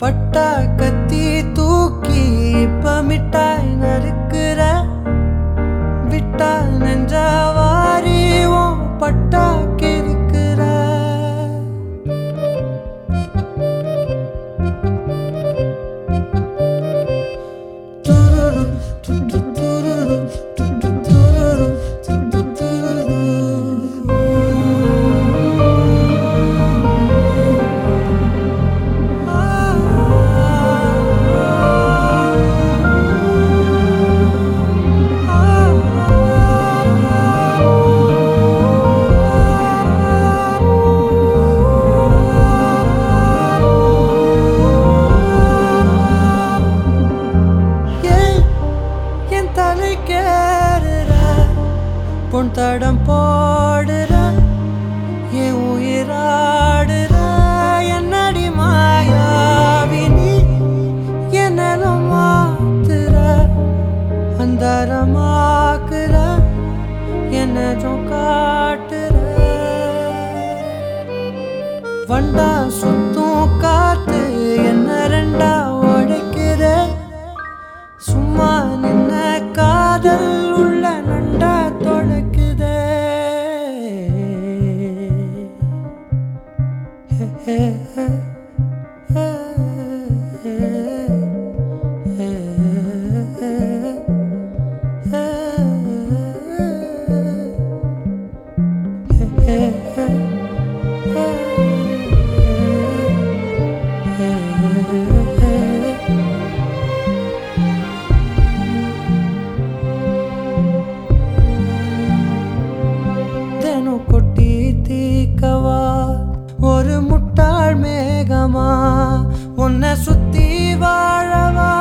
பட்டா கத்தி தூக்கி இப்ப மிட்டாய் நறுக்குற விட்டா நெஞ்ச வாரி உன் பட்டா கிறுக்குற துருரு, து, து, துருரு, து, து, துருரு, து, து, துருரு. ஏன் என் தலை கேடுற பொன் தடம் போடுற என் உயிராடுற என்னடி மாயாவினி என்னலும் மாத்துற அந்தரமாக்குற என்னதும் காட்டுற வண்டா சுத்தும் காத்து என்ன ரெண்டா உடைக்கிற சும்மா நின்ன காதல் உள்ள நண்டா தொடக்குதே தினம் கொட்டி தீக்கவா ஒரு முட்டாள் மேகமா உன்னை சுத்தி வாழவா